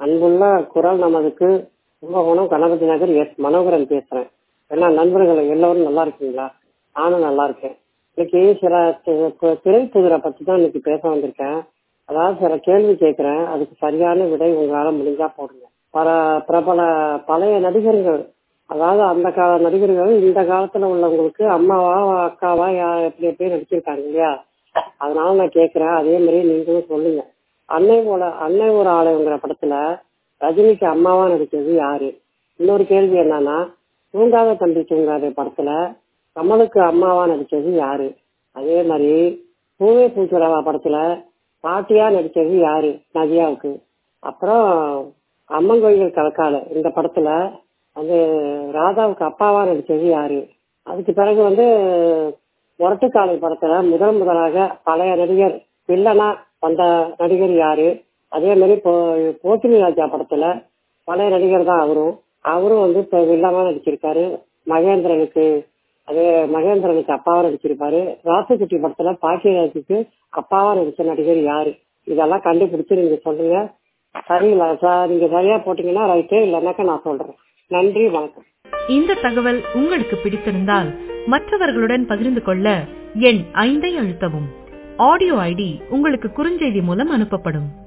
அன்புள்ள குரல் நமதுக்கு கும்பகோணம் கணபதி நகர் எஸ் மனோகரன் பேசுறேன் என்ன நண்பர்கள் எல்லோரும் நல்லா இருக்கீங்களா நானும் நல்லா இருக்கேன் இன்னைக்கு சில தி- தி- திரைப்புதிரை பத்தி தான் இன்னைக்கு பேச வந்திருக்கேன் அதாவது சில கேள்வி கேட்கிறேன் அதுக்கு சரியான விடை உங்களால முடிஞ்சா போடுங்க பல பிரபல பழைய நடிகர்கள் அதாவது அந்த கால நடிகர்கள் இந்த காலத்துல உள்ளவங்களுக்கு அம்மாவா அக்காவா யா- எப்படி எப்படி நடிச்சிருக்காங்க இல்லையா அதனால நான் கேட்கிறேன் அதே மாதிரி நீங்களும் சொல்லுங்க அன்னை போல அன்னை ஒரு ஆலயங்கிற படத்துல ரஜினிக்கு அம்மாவா நடிச்சது யாரு இன்னொரு கேள்வி என்னன்னா தூங்காத தம்பி தூங்காத படத்துல கமலுக்கு அம்மாவா நடிச்சது யாரு அதே மாதிரி பூவே பூச்சுரவா படத்துல பாட்டியா நடிச்சது யாரு நதியாவுக்கு அப்புறம் அம்மன் கோயில் கலக்கால இந்த படத்துல அது ராதாவுக்கு அப்பாவா நடிச்சது யாரு அதுக்கு பிறகு வந்து முரட்டுக்காலை படத்துல முதல் முதலாக பழைய நடிகர் வில்லனா வந்த நடிகர் யாரு அதே மாதிரி போ- போக்கிரி ராஜா படத்துல பழைய நடிகர் தான் அவரும் அவரும் வந்து இப்ப வில்லனா நடிச்சிருக்காரு மகேந்திரனுக்கு அதே மகேந்திரனுக்கு அப்பாவா நடிச்சிருப்பாரு ராசகுட்டி படத்துல பாக்கியராஜுக்கு அப்பாவா நடிச்ச நடிகர் யாரு இதெல்லாம் கண்டுபிடிச்சு நீங்க சொல்லுங்க சரிங்களா சார் நீங்க சரியா போட்டீங்கன்னா ரைட்டு இல்லைன்னாக்கா நான் சொல்றேன் நன்றி வணக்கம் இந்த தகவல் உங்களுக்கு பிடித்திருந்தால் மற்றவர்களுடன் பகிர்ந்து கொள்ள எண் ஐந்தை அழுத்தவும் ஆடியோ ஐடி உங்களுக்கு குறுஞ்செய்தி மூலம் அனுப்பப்படும்